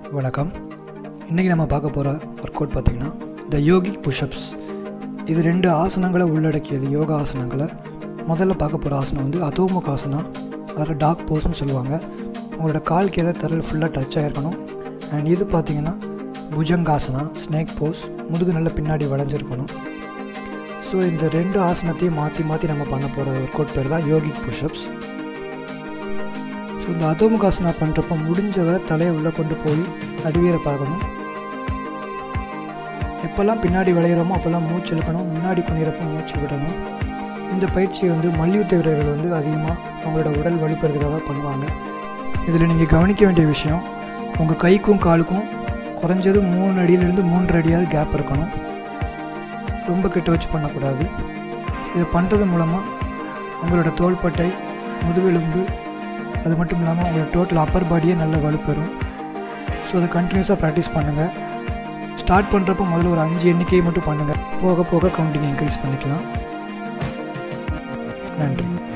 வணக்கம் இன்றைக்கி நம்ம பார்க்க போகிற ஒர்க் அவுட் பார்த்திங்கன்னா த யோகிக் புஷ்அப்ஸ் இது ரெண்டு ஆசனங்களை உள்ளடக்கியது யோகா ஆசனங்களை முதல்ல பார்க்க போகிற ஆசனம் வந்து அதோமுக ஆசனா அதில் டாக் போஸ்னு சொல்லுவாங்க உங்களோட கால் கீழே தரல் ஃபுல்லாக டச் ஆகிருக்கணும் அண்ட் இது பார்த்தீங்கன்னா புஜங்காசனா ஸ்னேக் போஸ் முதுகு நல்ல பின்னாடி வளைஞ்சிருக்கணும் ஸோ இந்த ரெண்டு ஆசனத்தையும் மாற்றி மாற்றி நம்ம பண்ண போகிற ஒர்க் அவுட் பேர் தான் யோகிக் புஷ்அப்ஸ் ஸோ இந்த அதோமுகாசனா பண்ணுறப்போ முடிஞ்ச வரை தலையை உள்ளே கொண்டு போய் அடிவேரை பார்க்கணும் எப்போல்லாம் பின்னாடி விளையிறோமோ அப்போல்லாம் மூச்சு இழுக்கணும் முன்னாடி பண்ணிடுறப்போ மூச்சு விடணும் இந்த பயிற்சியை வந்து மல்யுத்த வீரர்கள் வந்து அதிகமாக அவங்களோட உடல் வலுப்பெறதுக்காக பண்ணுவாங்க இதில் நீங்கள் கவனிக்க வேண்டிய விஷயம் உங்கள் கைக்கும் காலுக்கும் குறைஞ்சது மூணு அடியிலேருந்து மூன்று அடியாவது கேப் இருக்கணும் ரொம்ப கிட்ட வச்சு பண்ணக்கூடாது இதை பண்ணுறது மூலமாக உங்களோட தோள்பட்டை முதுகெலும்பு அது மட்டும் இல்லாமல் உங்களோட டோட்டல் அப்பர் பாடியே நல்ல வலுப்பெறும் ஸோ அதை கண்டினியூஸாக ப்ராக்டிஸ் பண்ணுங்கள் ஸ்டார்ட் பண்ணுறப்போ முதல்ல ஒரு அஞ்சு எண்ணிக்கையை மட்டும் பண்ணுங்கள் போக போக கவுண்டிங் இன்க்ரீஸ் பண்ணிக்கலாம் நன்றி